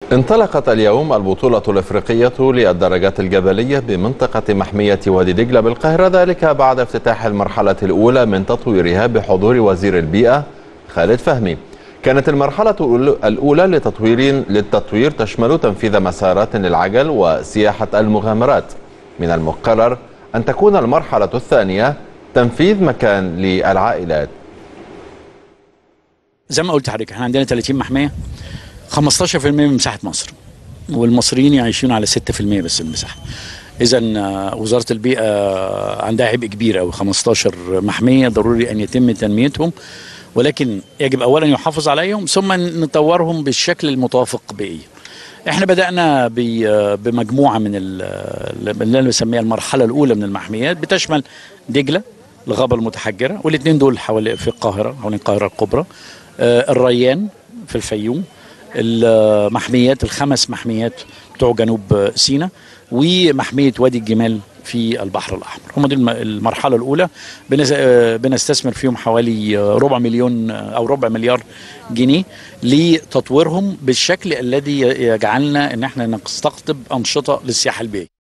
انطلقت اليوم البطولة الإفريقية للدرجات الجبلية بمنطقة محمية وادي دجلة بالقاهرة ذلك بعد افتتاح المرحلة الأولى من تطويرها بحضور وزير البيئة خالد فهمي كانت المرحلة الأولى لتطوير للتطوير تشمل تنفيذ مسارات للعجل وسياحة المغامرات من المقرر أن تكون المرحلة الثانية تنفيذ مكان للعائلات زي ما قلت لحضرتك احنا عندنا 30 محميه 15% من مساحه مصر والمصريين يعيشون على 6% بس المساحه اذا وزاره البيئه عندها عبء كبير قوي 15 محميه ضروري ان يتم تنميتهم ولكن يجب اولا يحافظ عليهم ثم نطورهم بالشكل المتوافق بيئيا احنا بدانا بمجموعه من اللي انا بسميها المرحله الاولى من المحميات بتشمل دجله الغابه المتحجره والاثنين دول حوالي في القاهره حوالين القاهره الكبرى الريان في الفيوم المحميات الخمس محميات بتوع جنوب سيناء ومحميه وادي الجمال في البحر الاحمر هم دي المرحله الاولى بنستثمر فيهم حوالي ربع مليون او ربع مليار جنيه لتطويرهم بالشكل الذي يجعلنا ان احنا نستقطب انشطه للسياحه البيئيه